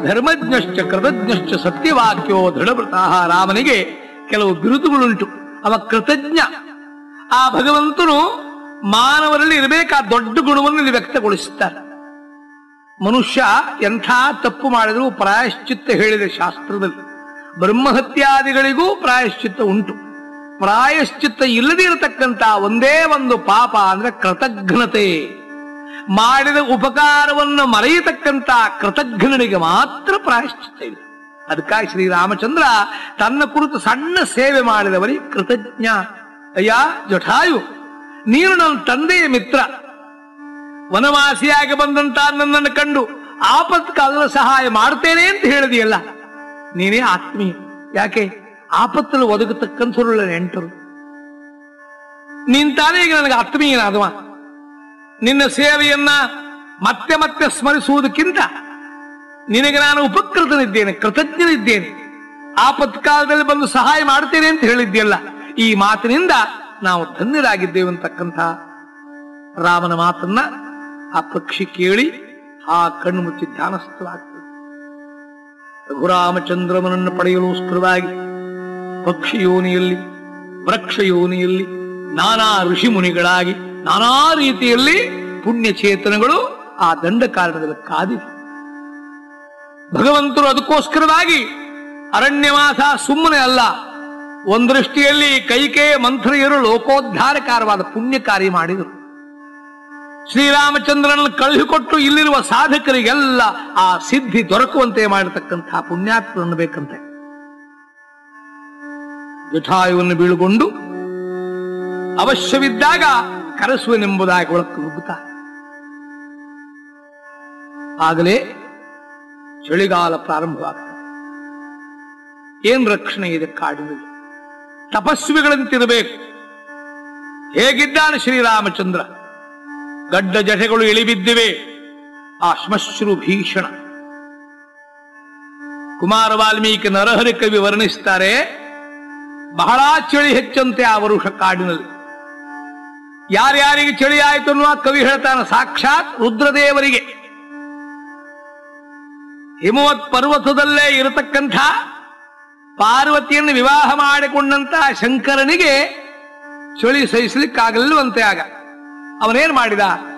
ಧರ್ಮಜ್ಞಶ್ಚ ಕೃತಜ್ಞಶ್ಚ ಸತ್ಯವಾಕ್ಯೋ ದೃಢವ್ರತಃ ರಾಮನಿಗೆ ಕೆಲವು ಬಿರುದುಗಳುಂಟು ಅವ ಕೃತಜ್ಞ ಆ ಭಗವಂತನು ಮಾನವರಲ್ಲಿ ಇರಬೇಕಾ ದೊಡ್ಡ ಗುಣವನ್ನು ಇಲ್ಲಿ ವ್ಯಕ್ತಗೊಳಿಸುತ್ತಾರೆ ಮನುಷ್ಯ ಎಂಥ ತಪ್ಪು ಮಾಡಿದರೂ ಪ್ರಾಯಶ್ಚಿತ್ತ ಹೇಳಿದೆ ಶಾಸ್ತ್ರದಲ್ಲಿ ಬ್ರಹ್ಮಹತ್ಯಾದಿಗಳಿಗೂ ಪ್ರಾಯಶ್ಚಿತ್ತ ಉಂಟು ಪ್ರಾಯಶ್ಚಿತ್ತ ಇಲ್ಲದೇ ಇರತಕ್ಕಂತ ಒಂದೇ ಒಂದು ಪಾಪ ಅಂದ್ರೆ ಕೃತಜ್ಞತೆ ಮಾಡಿದ ಉಪಕಾರವನ್ನು ಮರೆಯತಕ್ಕಂತ ಕೃತಜ್ಞನಿಗೆ ಮಾತ್ರ ಪ್ರಾಯಶ್ಚಿತ್ತ ಇದೆ ಅದಕ್ಕಾಗಿ ಶ್ರೀರಾಮಚಂದ್ರ ತನ್ನ ಕುರಿತು ಸಣ್ಣ ಸೇವೆ ಮಾಡಿದವರಿಗೆ ಕೃತಜ್ಞ ಅಯ್ಯ ಜಠಾಯು ನೀನು ನನ್ನ ತಂದೆಯ ಮಿತ್ರ ವನವಾಸಿಯಾಗಿ ಬಂದಂತ ನನ್ನನ್ನು ಕಂಡು ಆಪತ್ ಕಾಲದ ಸಹಾಯ ಮಾಡ್ತೇನೆ ಅಂತ ಹೇಳಿದೆಯಲ್ಲ ನೀನೇ ಆತ್ಮೀಯ ಯಾಕೆ ಆಪತ್ತಲ್ಲಿ ಒದಗತಕ್ಕಂಥವ್ರುಳ್ಳ ನೆಂಟರು ನೀನ್ ತಾನೇ ಈಗ ನನಗೆ ಆತ್ಮೀಯನಾದವ ನಿನ್ನ ಸೇವೆಯನ್ನ ಮತ್ತೆ ಮತ್ತೆ ಸ್ಮರಿಸುವುದಕ್ಕಿಂತ ನಿನಗೆ ನಾನು ಉಪಕೃತನಿದ್ದೇನೆ ಕೃತಜ್ಞನಿದ್ದೇನೆ ಆಪತ್ಕಾಲದಲ್ಲಿ ಬಂದು ಸಹಾಯ ಮಾಡ್ತೇನೆ ಅಂತ ಹೇಳಿದ್ಯಲ್ಲ ಈ ಮಾತಿನಿಂದ ನಾವು ಧನ್ಯರಾಗಿದ್ದೇವೆ ಅಂತಕ್ಕಂಥ ರಾಮನ ಮಾತನ್ನ ಆ ಪಕ್ಷಿ ಕೇಳಿ ಆ ಕಣ್ಣು ಮುಚ್ಚಿ ಧ್ಯಾನಸ್ಥರಾಗ್ತದೆ ರಘುರಾಮಚಂದ್ರಮನನ್ನು ಪಡೆಯಲೋಸ್ಕರವಾಗಿ ಪಕ್ಷಿ ಯೋನಿಯಲ್ಲಿ ವೃಕ್ಷ ಯೋನಿಯಲ್ಲಿ ನಾನಾ ಋಷಿ ಮುನಿಗಳಾಗಿ ನಾನಾ ರೀತಿಯಲ್ಲಿ ಪುಣ್ಯಚೇತನಗಳು ಆ ದಂಡ ಕಾರಣದಲ್ಲಿ ಕಾದಿವೆ ಭಗವಂತರು ಅದಕ್ಕೋಸ್ಕರವಾಗಿ ಅರಣ್ಯವಾಸ ಸುಮ್ಮನೆ ಅಲ್ಲ ಒಂದೃಷ್ಟಿಯಲ್ಲಿ ಕೈಕೇಯ ಮಂಥರೆಯರು ಲೋಕೋದ್ಧಾರಕಾರವಾದ ಪುಣ್ಯ ಕಾರ್ಯ ಮಾಡಿದರು ಶ್ರೀರಾಮಚಂದ್ರನನ್ನು ಕಳುಹಿಕೊಟ್ಟು ಇಲ್ಲಿರುವ ಸಾಧಕರಿಗೆಲ್ಲ ಆ ಸಿದ್ಧಿ ದೊರಕುವಂತೆ ಮಾಡಿರ್ತಕ್ಕಂತಹ ಪುಣ್ಯಾತ್ಮರನ್ನು ಬೇಕಂತೆ ಜಠಾಯುವನ್ನು ಬೀಳುಕೊಂಡು ಅವಶ್ಯವಿದ್ದಾಗ ಕರೆಸುವನೆಂಬುದಾಗಿ ಒಳಕ್ಕೆ ನುಗ್ಗುತ್ತಾರೆ ಆಗಲೇ ಚಳಿಗಾಲ ಪ್ರಾರಂಭವಾಗ್ತದೆ ಏನ್ ರಕ್ಷಣೆ ಇದೆ ಕಾಡಿನಲ್ಲಿ ತಪಸ್ವಿಗಳಂತಿರಬೇಕು ಹೇಗಿದ್ದಾನೆ ಶ್ರೀರಾಮಚಂದ್ರ ಗಡ್ಡ ಜಟೆಗಳು ಇಳಿಬಿದ್ದಿವೆ ಆ ಶ್ಮಶ್ರು ಭೀಷಣ ಕುಮಾರ ವಾಲ್ಮೀಕಿ ನರಹರಿ ಕವಿ ವರ್ಣಿಸ್ತಾರೆ ಬಹಳ ಚಳಿ ಹೆಚ್ಚಂತೆ ಆ ವರುಷ ಕಾಡಿನಲ್ಲಿ ಯಾರ್ಯಾರಿಗೆ ಚಳಿ ಆಯಿತು ಅನ್ನುವ ಕವಿ ಹೇಳ್ತಾನೆ ಸಾಕ್ಷಾತ್ ರುದ್ರದೇವರಿಗೆ ಹಿಮವತ್ ಪರ್ವತದಲ್ಲೇ ಇರತಕ್ಕಂಥ ಪಾರ್ವತಿಯನ್ನು ವಿವಾಹ ಮಾಡಿಕೊಂಡಂತಹ ಶಂಕರನಿಗೆ ಚಳಿ ಸಹಿಸಲಿಕ್ಕಾಗಲ್ವಂತೆ ಆಗ ಅವನೇನ್ ಮಾಡಿದ